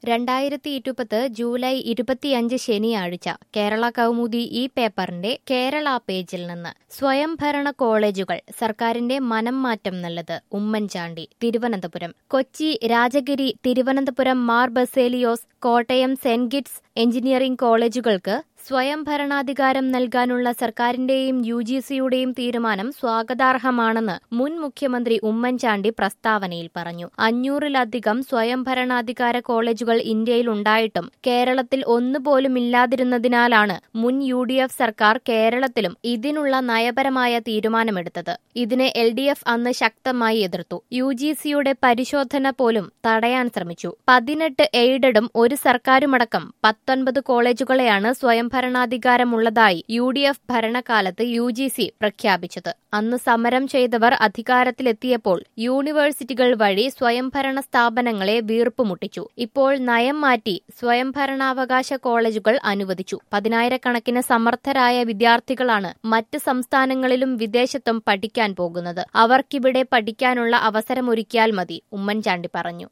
രണ്ടായിരത്തി ഇരുപത് ജൂലൈ ഇരുപത്തിയഞ്ച് ശനിയാഴ്ച കേരള കൗമുദി ഈ പേപ്പറിന്റെ കേരള പേജിൽ നിന്ന് സ്വയംഭരണ കോളേജുകൾ സർക്കാരിന്റെ മനം മാറ്റം നല്ലത് ഉമ്മൻചാണ്ടി തിരുവനന്തപുരം കൊച്ചി രാജഗിരി തിരുവനന്തപുരം മാർ ബസേലിയോസ് കോട്ടയം സെന്റ് ഗിറ്റ്സ് എഞ്ചിനീയറിംഗ് കോളേജുകൾക്ക് സ്വയം ഭരണാധികാരം നൽകാനുള്ള സർക്കാരിന്റെയും യു ജി സിയുടെയും തീരുമാനം സ്വാഗതാർഹമാണെന്ന് മുൻ മുഖ്യമന്ത്രി ഉമ്മൻചാണ്ടി പ്രസ്താവനയിൽ പറഞ്ഞു അഞ്ഞൂറിലധികം സ്വയം ഭരണാധികാര കോളേജുകൾ ഇന്ത്യയിൽ ഉണ്ടായിട്ടും കേരളത്തിൽ ഒന്നുപോലും ഇല്ലാതിരുന്നതിനാലാണ് മുൻ യു ഡി എഫ് സർക്കാർ കേരളത്തിലും ഇതിനുള്ള നയപരമായ തീരുമാനമെടുത്തത് ഇതിനെ എൽ ഡി എഫ് അന്ന് ശക്തമായി എതിർത്തു യു ജി സിയുടെ പരിശോധന പോലും തടയാൻ ശ്രമിച്ചു പതിനെട്ട് എയ്ഡഡും ഒരു സർക്കാരുമടക്കം പത്തൊൻപത് കോളേജുകളെയാണ് സ്വയം ഭരണാധികാരമുള്ളതായി യു ഡി എഫ് ഭരണകാലത്ത് യു ജി സി പ്രഖ്യാപിച്ചത് അന്ന് സമരം ചെയ്തവർ അധികാരത്തിലെത്തിയപ്പോൾ യൂണിവേഴ്സിറ്റികൾ വഴി സ്വയംഭരണ സ്ഥാപനങ്ങളെ വീർപ്പുമുട്ടിച്ചു ഇപ്പോൾ നയം മാറ്റി സ്വയംഭരണാവകാശ കോളേജുകൾ അനുവദിച്ചു പതിനായിരക്കണക്കിന് സമർത്ഥരായ വിദ്യാർത്ഥികളാണ് മറ്റ് സംസ്ഥാനങ്ങളിലും വിദേശത്തും പഠിക്കാൻ പോകുന്നത് അവർക്കിവിടെ പഠിക്കാനുള്ള അവസരമൊരുക്കിയാൽ മതി ഉമ്മൻചാണ്ടി പറഞ്ഞു